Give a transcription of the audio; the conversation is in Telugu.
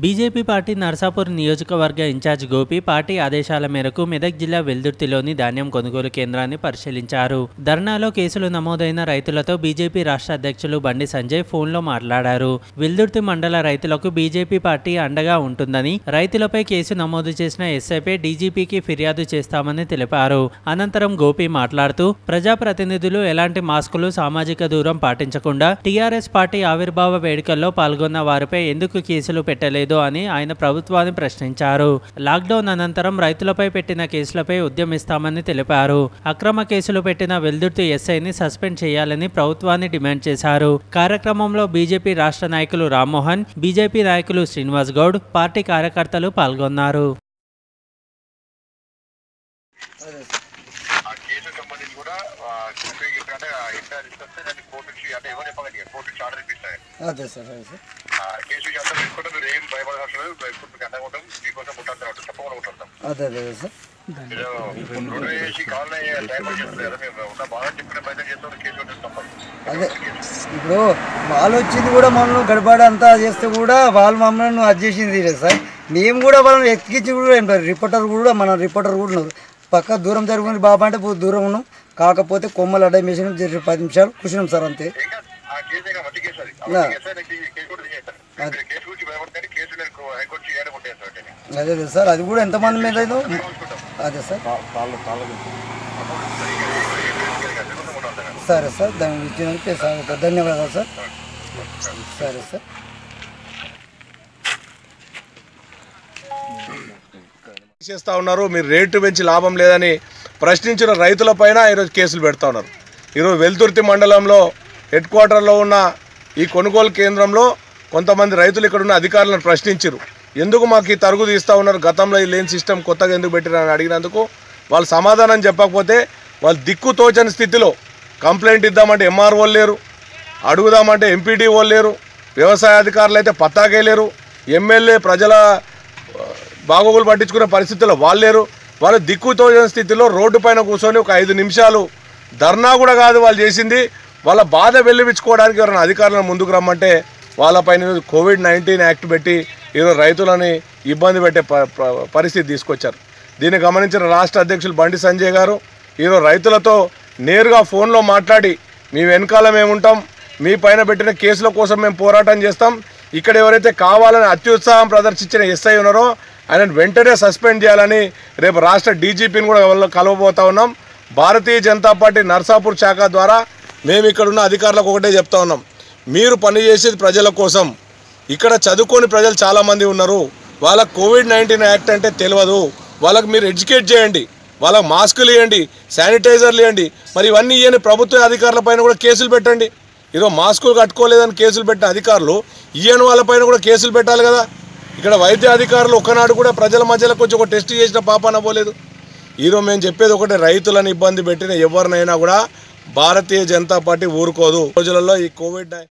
బీజేపీ పార్టీ నర్సాపూర్ నియోజకవర్గ ఇన్ఛార్జ్ గోపి పార్టీ ఆదేశాల మేరకు మెదక్ జిల్లా వెల్దుర్తిలోని ధాన్యం కొనుగోలు కేంద్రాన్ని పరిశీలించారు ధర్నాలో కేసులు నమోదైన రైతులతో బీజేపీ రాష్ట్ర అధ్యక్షులు బండి సంజయ్ ఫోన్లో మాట్లాడారు వెల్దుర్తి మండల రైతులకు బీజేపీ పార్టీ అండగా ఉంటుందని రైతులపై కేసు నమోదు చేసిన ఎస్ఐపై డీజీపీకి ఫిర్యాదు చేస్తామని తెలిపారు అనంతరం గోపి మాట్లాడుతూ ప్రజాప్రతినిధులు ఎలాంటి మాస్కులు సామాజిక దూరం పాటించకుండా టీఆర్ఎస్ పార్టీ ఆవిర్భావ వేడుకల్లో పాల్గొన్న వారిపై ఎందుకు కేసులు పెట్టలేదు అని ఆయన ప్రభుత్వాన్ని ప్రశ్నించారు లాక్డౌన్ అనంతరం రైతులపై పెట్టిన కేసులపై ఉద్యమిస్తామని తెలిపారు అక్రమ కేసులు పెట్టిన వెల్దుర్తి ఎస్ఐని సస్పెండ్ చేయాలని ప్రభుత్వాన్ని డిమాండ్ చేశారు కార్యక్రమంలో బీజేపీ రాష్ట్ర నాయకులు రామ్మోహన్ బీజేపీ నాయకులు శ్రీనివాస్ గౌడ్ పార్టీ కార్యకర్తలు పాల్గొన్నారు ఆ కేసుకు సంబంధించి కూడా ఆ, కేసు ఏంటంటే ఆ ఎంటర్ ఇస్తే దాన్ని కోర్టు నుంచి అంటే ఎవరు చెప్పగలిగారు కోర్టు నుంచి ఆర్డర్ ఇప్పిస్తాయి అదే సార్ అదే సార్ ఆ కేసు చేస్తాం తీసుకుంటే మీరు ఏం భయపడాల్సిన లేదు ఇప్పుడు మీకు అండగా ఉంటాం మీకోసం ఉంటాం ఉంటుంది తప్పకుండా ఉంటాం అదే అదే సార్ ఏదో రోడ్డు వేసి కావాలని టైం చేస్తుంది కదా మేము ఉన్న బాగా చెప్పిన ప్రయత్నం చేస్తాం కేసు ఉంటుంది తప్పదు అదే ఇప్పుడు వాళ్ళు వచ్చింది కూడా మమ్మల్ని గడబడ అంతా చేస్తే కూడా వాళ్ళు మమ్మల్ని అది చేసింది ఇదే సార్ మేము కూడా వాళ్ళని ఎక్కించి కూడా ఏం లేదు. రిపోర్టర్ కూడా మన రిపోర్టర్ కూడా ఉన్నారు పక్క దూరం జరుగుతుంది బాబా అంటే పో- దూరం ఉన్నాం కాకపోతే కొమ్మలు అడ్డం వేసిన జరిగి పది నిమిషాలు కూర్చున్నాం సార్ అంతే ఇంకా ఆ కేసు ఇంకా మంచి కేసు అది ఆ నా. కేసు అయితే ఈ కేసు కూడా చేస్తాను మీరు కేసు గురించి భయపడితే కేసు నేను హైకోర్టు చేయాలని ఉంటాయి సార్ అంటే అదే అదే సార్ అది కూడా ఎంతమంది మీద అయిందో చూసుకుంటాం అదే సార్ ఉంటాం సరే సార్ దాన్ని ఇచ్చినందుకు సార్ ధన్యవాదాలు సార్ సరే సార్ చేస్తూ ఉన్నారు మీరు రేటు పెంచి లాభం లేదని ప్రశ్నించిన రైతులపైన ఈరోజు కేసులు పెడతా ఉన్నారు ఈరోజు వెల్తుర్తి మండలంలో హెడ్ క్వార్టర్లో ఉన్న ఈ కొనుగోలు కేంద్రంలో కొంతమంది రైతులు ఇక్కడ ఉన్న అధికారులను ప్రశ్నించారు ఎందుకు మాకు ఈ తరుగు తీస్తూ ఉన్నారు గతంలో ఈ లేని సిస్టమ్ కొత్తగా ఎందుకు పెట్టిరని అడిగినందుకు వాళ్ళు సమాధానం చెప్పకపోతే వాళ్ళు దిక్కు తోచని స్థితిలో కంప్లైంట్ ఇద్దామంటే ఎంఆర్ఓ లేరు అడుగుదామంటే ఎంపీడీ వాళ్ళు లేరు వ్యవసాయ అధికారులు అయితే పత్తాకే లేరు ఎమ్మెల్యే ప్రజల బాగోగులు పట్టించుకునే పరిస్థితుల్లో వాళ్ళు లేరు వాళ్ళు దిక్కుతోచని స్థితిలో రోడ్డు పైన కూర్చొని ఒక ఐదు నిమిషాలు ధర్నా కూడా కాదు వాళ్ళు చేసింది వాళ్ళ బాధ వెల్లివించుకోవడానికి ఎవరైనా అధికారులను ముందుకు రమ్మంటే వాళ్ళపైన ఈరోజు కోవిడ్ నైన్టీన్ యాక్ట్ పెట్టి ఈరోజు రైతులని ఇబ్బంది పెట్టే ప- ప- పరిస్థితి తీసుకొచ్చారు దీన్ని గమనించిన రాష్ట్ర అధ్యక్షులు బండి సంజయ్ గారు ఈరోజు రైతులతో నేరుగా ఫోన్లో మాట్లాడి మీ వెనకాల మేము ఉంటాం మీ పైన పెట్టిన కేసుల కోసం మేము పోరాటం చేస్తాం ఇక్కడ ఎవరైతే కావాలని అత్యుత్సాహం ప్రదర్శించిన ఎస్ఐ ఉన్నారో ఆయన వెంటనే సస్పెండ్ చేయాలని రేపు రాష్ట్ర డీజీపీని కూడా వాళ్ళ కలవబోతా ఉన్నాం భారతీయ జనతా పార్టీ నర్సాపూర్ శాఖ ద్వారా మేము ఇక్కడ ఉన్న అధికారులకు ఒకటే చెప్తా ఉన్నాం మీరు పనిచేసేది ప్రజల కోసం ఇక్కడ చదువుకోని ప్రజలు చాలామంది ఉన్నారు వాళ్ళకి కోవిడ్ నైన్టీన్ యాక్ట్ అంటే తెలియదు వాళ్ళకి మీరు ఎడ్యుకేట్ చేయండి వాళ్ళకి మాస్కులు ఇవ్వండి శానిటైజర్లు ఇవ్వండి మరి ఇవన్నీ ఇవ్వని ప్రభుత్వ అధికారుల పైన కూడా కేసులు పెట్టండి ఈరోజు మాస్కులు కట్టుకోలేదని కేసులు పెట్టిన అధికారులు ఇయ్యని వాళ్ళపైన కూడా కేసులు పెట్టాలి కదా ఇక్కడ వైద్య అధికారులు ఒక్కనాడు కూడా ప్రజల మధ్యలో కొంచెం ఒక టెస్ట్ చేసిన పాపాన పోలేదు ఈరోజు మేము చెప్పేది ఒకటే రైతులను ఇబ్బంది పెట్టిన ఎవరినైనా కూడా భారతీయ జనతా పార్టీ ఊరుకోదు రోజులలో ఈ కోవిడ్